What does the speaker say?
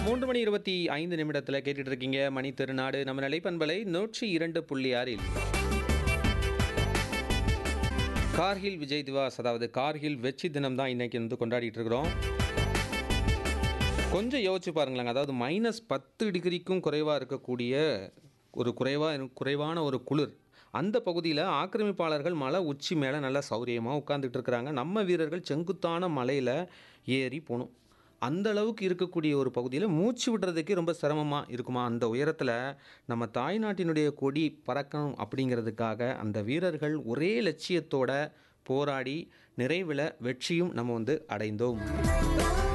மூன்று மணி இருபத்தி ஐந்து நிமிடத்தில் கேட்டுட்டு இருக்கீங்க மணி திருநாடு நம்ம நிலைப்பண்பலை நூற்றி இரண்டு புள்ளி ஆறில் கார்கில் விஜய் திவாஸ் அதாவது கார்கில் வெற்றி தினம் தான் இன்னைக்கு வந்து கொண்டாடிட்டு இருக்கிறோம் கொஞ்சம் யோசிச்சு பாருங்களேங்க அதாவது மைனஸ் பத்து டிகிரிக்கும் குறைவாக இருக்கக்கூடிய ஒரு குறைவாக குறைவான ஒரு குளிர் அந்த பகுதியில் ஆக்கிரமிப்பாளர்கள் மலை உச்சி மேலே நல்லா சௌரியமாக உட்காந்துட்டு இருக்கிறாங்க நம்ம வீரர்கள் செங்குத்தான மலையில் ஏறி போகணும் அந்த அளவுக்கு இருக்கக்கூடிய ஒரு பகுதியில் மூச்சு விடுறதுக்கே ரொம்ப சிரமமாக இருக்குமா அந்த உயரத்தில் நம்ம தாய்நாட்டினுடைய கொடி பறக்கணும் அப்படிங்கிறதுக்காக அந்த வீரர்கள் ஒரே லட்சியத்தோட போராடி நிறைவில் வெற்றியும் நம்ம வந்து அடைந்தோம்